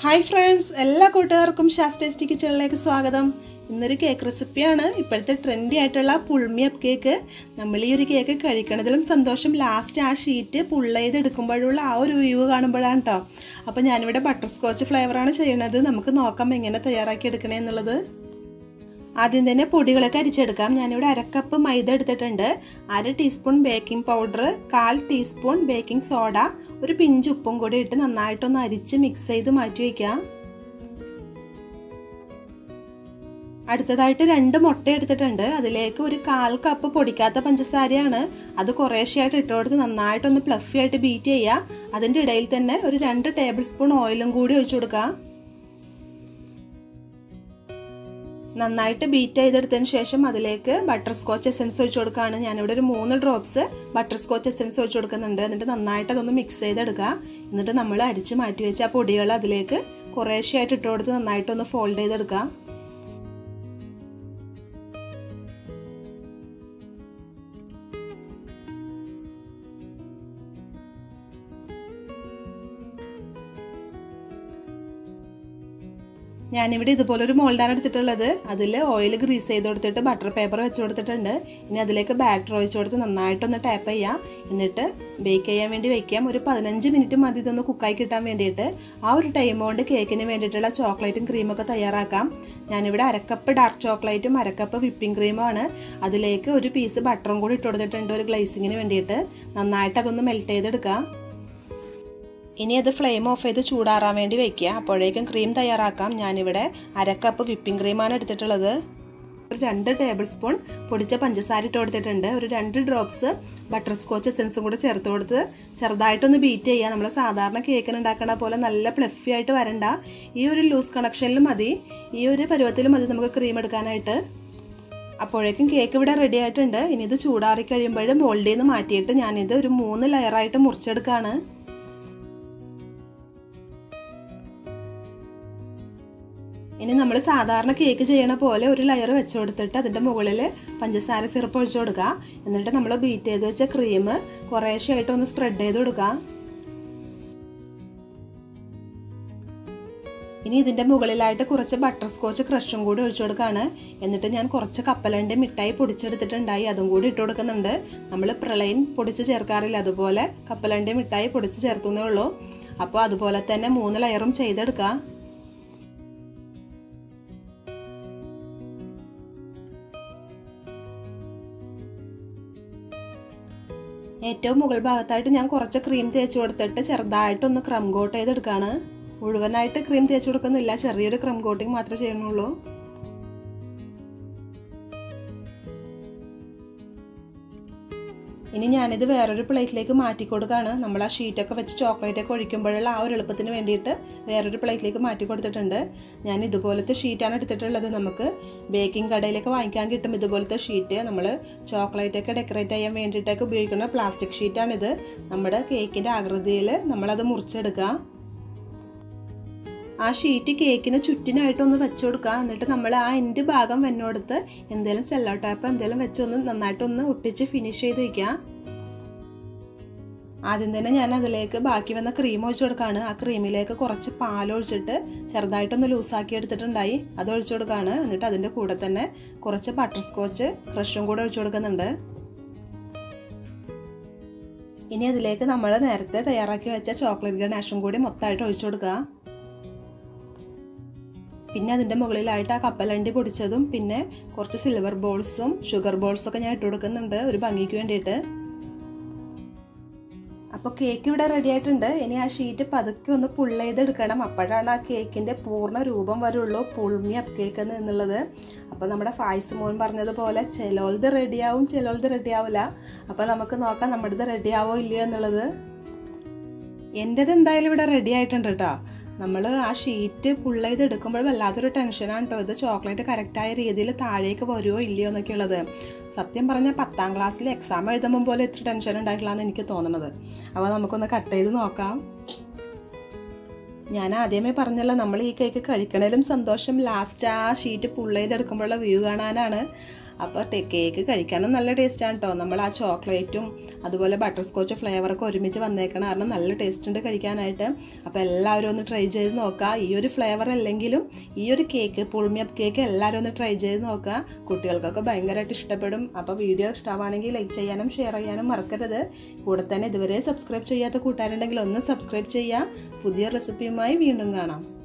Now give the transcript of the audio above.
hi friends എല്ലാ കൂട്ടുകാർക്കും ശാസ്ത്രേസ്റ്റി കിച്ചണിലേക്ക് സ്വാഗതം ഇന്നൊരു കേക്ക് റെസിപ്പിയാണ് ഇപ്പോഴത്തെ ട്രെൻഡി ആയിട്ടുള്ള പുൾമി അപ്പ് കേക്ക് നമ്മൾ ഈ ഒരു കേക്ക് കഴിക്കണതിലും സന്തോഷം ലാസ്റ്റ് ആ ഷീറ്റ് പുള്ള ചെയ്ത് എടുക്കുമ്പോഴുള്ള ആ ഒരു വ്യൂ കാണുമ്പോഴാണ് കേട്ടോ അപ്പോൾ ഞാനിവിടെ ബട്ടർ സ്കോച്ച് ഫ്ലേവറാണ് ചെയ്യണത് നമുക്ക് നോക്കാം എങ്ങനെ തയ്യാറാക്കി എടുക്കണേ എന്നുള്ളത് ആദ്യം തന്നെ പൊടികളൊക്കെ അരിച്ചെടുക്കാം ഞാനിവിടെ അരക്കപ്പ് മൈദ എടുത്തിട്ടുണ്ട് അര ടീസ്പൂൺ ബേക്കിംഗ് പൗഡർ കാൽ ടീസ്പൂൺ ബേക്കിംഗ് സോഡ ഒരു പിഞ്ച് ഉപ്പും കൂടി ഇട്ട് നന്നായിട്ടൊന്ന് അരിച്ച് മിക്സ് ചെയ്ത് മാറ്റി വയ്ക്കാം അടുത്തതായിട്ട് രണ്ട് മുട്ട എടുത്തിട്ടുണ്ട് അതിലേക്ക് ഒരു കാൽ കപ്പ് പൊടിക്കാത്ത പഞ്ചസാരയാണ് അത് കുറേശ്ശെയായിട്ട് ഇട്ട് കൊടുത്ത് നന്നായിട്ടൊന്ന് പ്ലഫി ആയിട്ട് ബീറ്റ് ചെയ്യുക അതിൻ്റെ ഇടയിൽ തന്നെ ഒരു രണ്ട് ടേബിൾ സ്പൂൺ ഓയിലും കൂടി ഒഴിച്ചു കൊടുക്കുക നന്നായിട്ട് ബീറ്റ് ചെയ്തെടുത്തതിന് ശേഷം അതിലേക്ക് ബട്ടർ സ്കോച്ച് എസൻസ് ഒഴിച്ചു കൊടുക്കുകയാണ് ഞാനിവിടെ ഒരു മൂന്ന് ഡ്രോപ്സ് ബട്ടർ സ്കോച്ച് എസൻസ് ഒഴിച്ചു കൊടുക്കുന്നുണ്ട് എന്നിട്ട് നന്നായിട്ട് അതൊന്ന് മിക്സ് ചെയ്തെടുക്കുക എന്നിട്ട് നമ്മൾ അരിച്ച് മാറ്റി വെച്ച ആ പൊടികൾ അതിലേക്ക് കുറേശ്ശെയായിട്ട് ഇട്ട് കൊടുത്ത് നന്നായിട്ടൊന്ന് ഫോൾഡ് ചെയ്തെടുക്കുക ഞാനിവിടെ ഇതുപോലെ ഒരു മോൾഡാണ് എടുത്തിട്ടുള്ളത് അതിൽ ഓയിൽ ഗ്രീസ് ചെയ്ത് കൊടുത്തിട്ട് ബട്ടർ പേപ്പർ വെച്ച് കൊടുത്തിട്ടുണ്ട് ഇനി അതിലേക്ക് ബാറ്റർ ഒഴിച്ച് കൊടുത്ത് നന്നായിട്ടൊന്ന് ടാപ്പ് ചെയ്യാം എന്നിട്ട് ബേക്ക് ചെയ്യാൻ വേണ്ടി വെക്കാം ഒരു പതിനഞ്ച് മിനിറ്റ് മതി ഇതൊന്ന് കുക്കായി കിട്ടാൻ വേണ്ടിയിട്ട് ആ ഒരു ടൈം കൊണ്ട് കേക്കിന് വേണ്ടിയിട്ടുള്ള ചോക്ലേറ്റും ക്രീമൊക്കെ തയ്യാറാക്കാം ഞാനിവിടെ അരക്കപ്പ് ഡാർക്ക് ചോക്ലേറ്റും അരക്കപ്പ് വിപ്പിംഗ് ക്രീമുമാണ് അതിലേക്ക് ഒരു പീസ് ബട്ടറും കൂടി ഇട്ട് കൊടുത്തിട്ടുണ്ട് ഒരു ഗ്ലേസിങ്ങിന് വേണ്ടിയിട്ട് നന്നായിട്ട് അതൊന്ന് മെൽറ്റ് ചെയ്തെടുക്കാം ഇനി അത് ഫ്ലെയിം ഓഫ് ചെയ്ത് ചൂടാറാൻ വേണ്ടി വെക്കുക അപ്പോഴേക്കും ക്രീം തയ്യാറാക്കാം ഞാനിവിടെ അരക്കപ്പ് വിപ്പിംഗ് ക്രീമാണ് എടുത്തിട്ടുള്ളത് ഒരു രണ്ട് ടേബിൾ സ്പൂൺ പൊടിച്ച പഞ്ചസാര ഇട്ട് കൊടുത്തിട്ടുണ്ട് ഒരു രണ്ട് ഡ്രോപ്സ് ബട്ടർ സ്കോച്ച് എസൻസും കൂടെ ചേർത്ത് കൊടുത്ത് ചെറുതായിട്ടൊന്ന് ബീറ്റ് ചെയ്യുക നമ്മൾ സാധാരണ കേക്കിന് ഉണ്ടാക്കണ പോലെ നല്ല പ്ലഫി ആയിട്ട് വരണ്ട ഈ ഒരു ലൂസ് കണക്ഷനിൽ മതി ഈ ഒരു പരുവത്തിൽ മതി നമുക്ക് ക്രീം എടുക്കാനായിട്ട് അപ്പോഴേക്കും കേക്ക് ഇവിടെ റെഡി ആയിട്ടുണ്ട് ഇനി ഇത് ചൂടാറി കഴിയുമ്പോൾ മോൾഡിൽ നിന്ന് മാറ്റിയിട്ട് ഞാനിത് ഒരു മൂന്ന് ലെയറായിട്ട് മുറിച്ചെടുക്കുകയാണ് ഇനി നമ്മൾ സാധാരണ കേക്ക് ചെയ്യണ പോലെ ഒരു ലെയർ വെച്ച് കൊടുത്തിട്ട് അതിൻ്റെ മുകളിൽ പഞ്ചസാര സിറപ്പ് ഒഴിച്ചു കൊടുക്കുക എന്നിട്ട് നമ്മൾ ബീറ്റ് ചെയ്ത് വെച്ച ക്രീം കുറേശ്ശായിട്ട് ഒന്ന് സ്പ്രെഡ് ചെയ്ത് കൊടുക്കുക ഇനി ഇതിൻ്റെ മുകളിലായിട്ട് കുറച്ച് ബട്ടർ സ്കോച്ച് ക്രഷും കൂടി ഒഴിച്ചു കൊടുക്കുകയാണ് എന്നിട്ട് ഞാൻ കുറച്ച് കപ്പലണ്ടി മിഠായി പൊടിച്ചെടുത്തിട്ടുണ്ടായി അതും കൂടി ഇട്ട് കൊടുക്കുന്നുണ്ട് നമ്മൾ പ്രളയിൻ പൊടിച്ച് ചേർക്കാറില്ല അതുപോലെ കപ്പലണ്ടി മിഠായി പൊടിച്ച് ചേർത്തുന്നേ ഉള്ളൂ അപ്പോൾ അതുപോലെ തന്നെ മൂന്ന് ലെയറും ചെയ്തെടുക്കുക ഏറ്റവും മുകൾ ഭാഗത്തായിട്ട് ഞാൻ കുറച്ച് ക്രീം തേച്ച് കൊടുത്തിട്ട് ചെറുതായിട്ടൊന്ന് ക്രം കോട്ട് ചെയ്തെടുക്കുകയാണ് മുഴുവനായിട്ട് ക്രീം തേച്ച് കൊടുക്കുന്നില്ല ചെറിയൊരു ക്രം കോട്ടിങ് മാത്രമേ ചെയ്യുന്നുള്ളൂ ഇനി ഞാനിത് വേറൊരു പ്ലേറ്റിലേക്ക് മാറ്റി കൊടുക്കുകയാണ് നമ്മൾ ആ ഷീറ്റൊക്കെ വെച്ച് ചോക്ലേറ്റ് ഒക്കെ ഒഴിക്കുമ്പോഴുള്ള ആ ഒരു എളുപ്പത്തിന് വേണ്ടിയിട്ട് വേറൊരു പ്ലേറ്റിലേക്ക് മാറ്റി കൊടുത്തിട്ടുണ്ട് ഞാൻ ഇതുപോലത്തെ ഷീറ്റാണ് എടുത്തിട്ടുള്ളത് നമുക്ക് ബേക്കിംഗ് കടയിലൊക്കെ വാങ്ങിക്കാൻ കിട്ടും ഇതുപോലത്തെ ഷീറ്റ് നമ്മൾ ചോക്ലേറ്റ് ഒക്കെ ഡെക്കറേറ്റ് ചെയ്യാൻ വേണ്ടിയിട്ടൊക്കെ ഉപയോഗിക്കുന്ന പ്ലാസ്റ്റിക് ഷീറ്റാണിത് നമ്മുടെ കേക്കിൻ്റെ ആകൃതിയിൽ നമ്മളത് മുറിച്ചെടുക്കുക ആ ഷീറ്റ് കേക്കിന് ചുറ്റിനായിട്ടൊന്ന് വെച്ച് കൊടുക്കുക എന്നിട്ട് നമ്മൾ ആ എൻ്റെ ഭാഗം വന്നോടുത്ത് എന്തെങ്കിലും സെല്ലോ ടാപ്പ് എന്തെങ്കിലും വെച്ചൊന്ന് നന്നായിട്ടൊന്ന് ഒട്ടിച്ച് ഫിനിഷ് ചെയ്ത് വയ്ക്കുക ആദ്യം തന്നെ ഞാൻ അതിലേക്ക് ബാക്കി വന്ന ക്രീം ഒഴിച്ചു കൊടുക്കുകയാണ് ആ ക്രീമിലേക്ക് കുറച്ച് പാൽ ഒഴിച്ചിട്ട് ചെറുതായിട്ടൊന്ന് ലൂസാക്കി എടുത്തിട്ടുണ്ടായി അത് ഒഴിച്ചു കൊടുക്കുകയാണ് എന്നിട്ട് അതിൻ്റെ കൂടെ തന്നെ കുറച്ച് ബട്ടർ സ്കോച്ച് ക്രഷും കൂടെ ഒഴിച്ചു കൊടുക്കുന്നുണ്ട് ഇനി അതിലേക്ക് നമ്മൾ നേരത്തെ തയ്യാറാക്കി വെച്ച ചോക്ലേറ്റ് ഗണാഷും കൂടി മൊത്തമായിട്ട് ഒഴിച്ചു കൊടുക്കുക പിന്നെ അതിൻ്റെ മുകളിലായിട്ട് ആ കപ്പലണ്ടി പൊടിച്ചതും പിന്നെ കുറച്ച് സിൽവർ ബോൾസും ഷുഗർ ബോൾസും ഒക്കെ ഞാൻ ഇട്ട് കൊടുക്കുന്നുണ്ട് ഒരു ഭംഗിക്ക് വേണ്ടിയിട്ട് അപ്പോൾ കേക്ക് ഇവിടെ റെഡി ആയിട്ടുണ്ട് ഇനി ആ ഷീറ്റ് പതുക്കെ ഒന്ന് പുള്ള ചെയ്തെടുക്കണം അപ്പോഴാണ് ആ കേക്കിൻ്റെ പൂർണ്ണ രൂപം വരുള്ളൂ പുൾമി അപ്പ് കേക്ക് എന്നുള്ളത് അപ്പോൾ നമ്മുടെ ഫായ്സ് മോൻ പറഞ്ഞതുപോലെ ചിലോളത് റെഡിയാവും ചിലോളത് റെഡിയാവില്ല അപ്പോൾ നമുക്ക് നോക്കാം നമ്മുടേത് റെഡിയാവോ ഇല്ലയോ എന്നുള്ളത് എൻ്റെത് എന്തായാലും ഇവിടെ റെഡി ആയിട്ടുണ്ട് കേട്ടോ നമ്മൾ ആ ഷീറ്റ് പുള്ള ചെയ്ത് എടുക്കുമ്പോൾ വല്ലാത്തൊരു ടെൻഷനാണ് കേട്ടോ ഇത് ചോക്ലേറ്റ് കറക്റ്റായ രീതിയിൽ താഴേക്ക് വരുമോ ഇല്ലയോ എന്നൊക്കെ ഉള്ളത് സത്യം പറഞ്ഞാൽ പത്താം ക്ലാസ്സിൽ എക്സാം എഴുതുമ്പോൾ പോലെ ഇത്ര ടെൻഷൻ ഉണ്ടായിട്ടില്ലാന്ന് എനിക്ക് തോന്നുന്നത് അപ്പോൾ നമുക്കൊന്ന് കട്ട് ചെയ്ത് നോക്കാം ഞാൻ ആദ്യമേ പറഞ്ഞല്ലോ നമ്മൾ ഈ കേക്ക് കഴിക്കണേലും സന്തോഷം ലാസ്റ്റ് ആ ഷീറ്റ് പുള്ള ചെയ്തെടുക്കുമ്പോഴുള്ള വ്യൂ കാണാനാണ് അപ്പോൾ കേക്ക് കഴിക്കാനും നല്ല ടേസ്റ്റാണ് കേട്ടോ നമ്മൾ ആ ചോക്ലേറ്റും അതുപോലെ ബട്ടർ സ്കോച്ച് ഫ്ലേവറൊക്കെ ഒരുമിച്ച് വന്നേക്കണം കാരണം നല്ല ടേസ്റ്റ് ഉണ്ട് കഴിക്കാനായിട്ട് അപ്പോൾ എല്ലാവരും ഒന്ന് ട്രൈ ചെയ്ത് നോക്കുക ഈ ഒരു ഫ്ലേവർ അല്ലെങ്കിലും ഈ ഒരു കേക്ക് പുൾമിയപ്പ് കേക്ക് എല്ലാവരും ഒന്ന് ട്രൈ ചെയ്ത് നോക്കുക കുട്ടികൾക്കൊക്കെ ഭയങ്കരമായിട്ട് ഇഷ്ടപ്പെടും അപ്പോൾ വീഡിയോ ഇഷ്ടമാണെങ്കിൽ ലൈക്ക് ചെയ്യാനും ഷെയർ ചെയ്യാനും മറക്കരുത് കൂടെ തന്നെ ഇതുവരെ സബ്സ്ക്രൈബ് ചെയ്യാത്ത കൂട്ടുകാരുണ്ടെങ്കിൽ ഒന്ന് സബ്സ്ക്രൈബ് ചെയ്യുക പുതിയ റെസിപ്പിയുമായി വീണ്ടും കാണാം